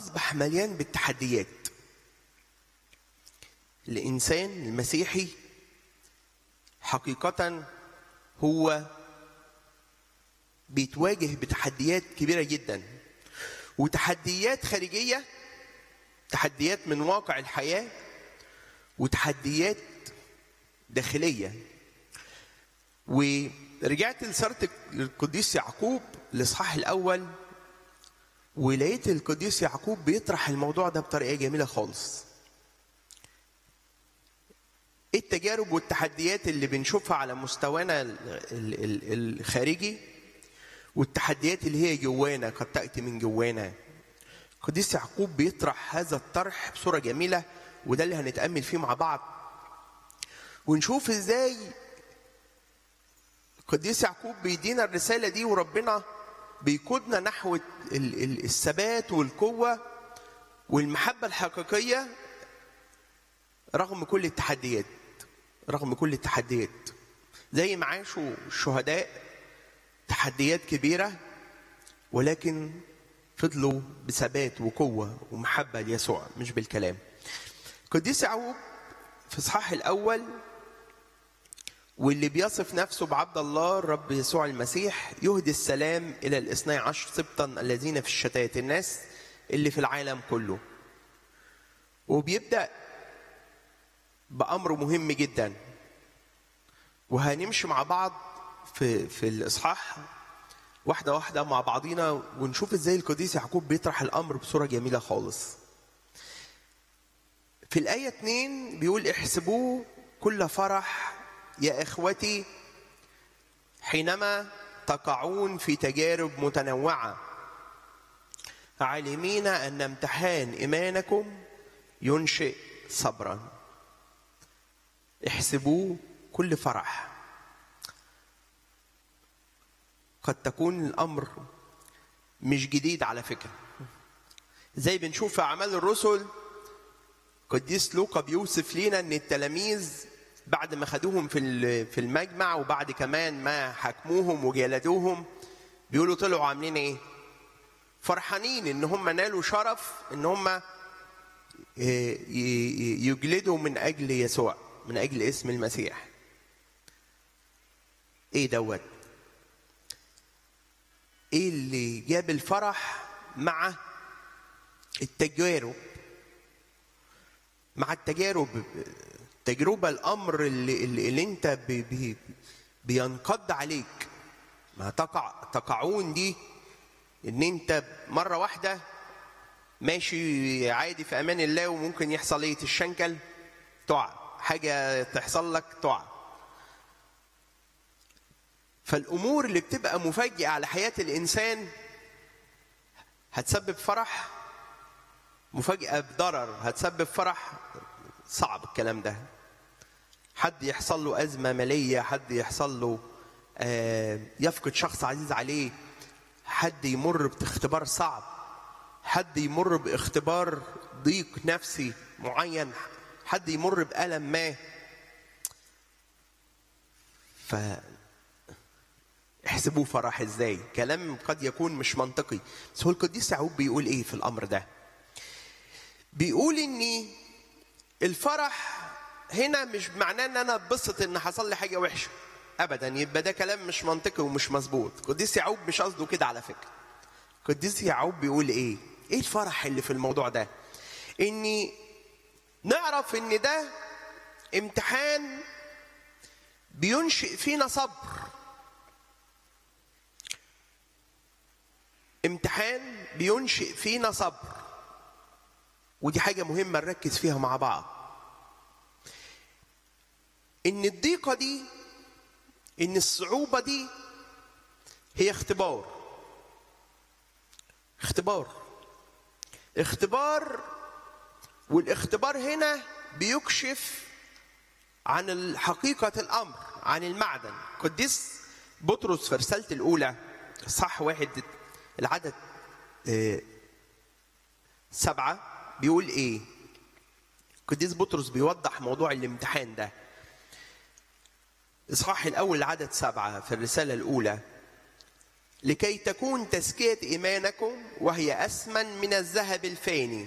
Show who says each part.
Speaker 1: أصبح مليان بالتحديات الإنسان المسيحي حقيقة هو بيتواجه بتحديات كبيرة جدا وتحديات خارجية تحديات من واقع الحياة وتحديات داخلية ورجعت لسارة القديس يعقوب الإصحاح الأول ولقيت القديس يعقوب بيطرح الموضوع ده بطريقة جميلة خالص ايه التجارب والتحديات اللي بنشوفها على مستوانا ال- ال- ال- الخارجي والتحديات اللي هي جوانا قد تأتي من جوانا القديس يعقوب بيطرح هذا الطرح بصورة جميلة وده اللي هنتأمل فيه مع بعض ونشوف ازاي القديس يعقوب بيدينا الرسالة دي وربنا بيقودنا نحو ال- ال- الثبات والقوة والمحبة الحقيقية رغم كل التحديات رغم كل التحديات زي ما عاشوا الشهداء تحديات كبيرة ولكن فضلوا بثبات وقوة ومحبة ليسوع مش بالكلام قديس يعقوب في اصحاح الأول واللي بيصف نفسه بعبد الله الرب يسوع المسيح يهدي السلام إلى الاثني عشر سبطا الذين في الشتات الناس اللي في العالم كله وبيبدأ بأمر مهم جدا وهنمشي مع بعض في في الإصحاح واحدة واحدة مع بعضينا ونشوف ازاي القديس يعقوب بيطرح الأمر بصورة جميلة خالص في الآية 2 بيقول احسبوه كل فرح يا إخوتي حينما تقعون في تجارب متنوعة عالمين أن امتحان إيمانكم ينشئ صبرا احسبوه كل فرح قد تكون الأمر مش جديد على فكرة زي بنشوف في أعمال الرسل قديس لوقا بيوصف لينا ان التلاميذ بعد ما خدوهم في ال- في المجمع وبعد كمان ما حكموهم وجلدوهم بيقولوا طلعوا عاملين ايه؟ فرحانين ان هم نالوا شرف ان هم ي- ي- يجلدوا من اجل يسوع من اجل اسم المسيح. ايه دوت؟ ايه اللي جاب الفرح مع التجارب مع التجارب تجربة الأمر اللي, اللي, اللي أنت بي بي بينقض عليك ما تقع تقعون دي إن أنت مرة واحدة ماشي عادي في أمان الله وممكن يحصل إيه تشنكل تقع حاجة تحصل لك تقع فالأمور اللي بتبقى مفاجئة على حياة الإنسان هتسبب فرح مفاجأة بضرر هتسبب فرح صعب الكلام ده حد يحصل له أزمة مالية حد يحصل له آه، يفقد شخص عزيز عليه حد يمر باختبار صعب حد يمر باختبار ضيق نفسي معين حد يمر بألم ما ف احسبوه فرح ازاي كلام قد يكون مش منطقي بس هو القديس يعقوب بيقول ايه في الامر ده بيقول اني الفرح هنا مش معناه ان انا اتبسط ان حصل لي حاجه وحشه ابدا يبقى ده كلام مش منطقي ومش مظبوط قديس يعقوب مش قصده كده على فكره قديس يعقوب بيقول ايه ايه الفرح اللي في الموضوع ده اني نعرف ان ده امتحان بينشئ فينا صبر امتحان بينشئ فينا صبر ودي حاجة مهمة نركز فيها مع بعض إن الضيقة دي إن الصعوبة دي هي اختبار اختبار اختبار والاختبار هنا بيكشف عن حقيقة الأمر عن المعدن قديس بطرس في رسالته الأولى صح واحد العدد آه، سبعة بيقول إيه قديس بطرس بيوضح موضوع الامتحان ده إصحاح الأول العدد سبعة في الرسالة الأولى لكي تكون تزكية إيمانكم وهي أثمن من الذهب الفاني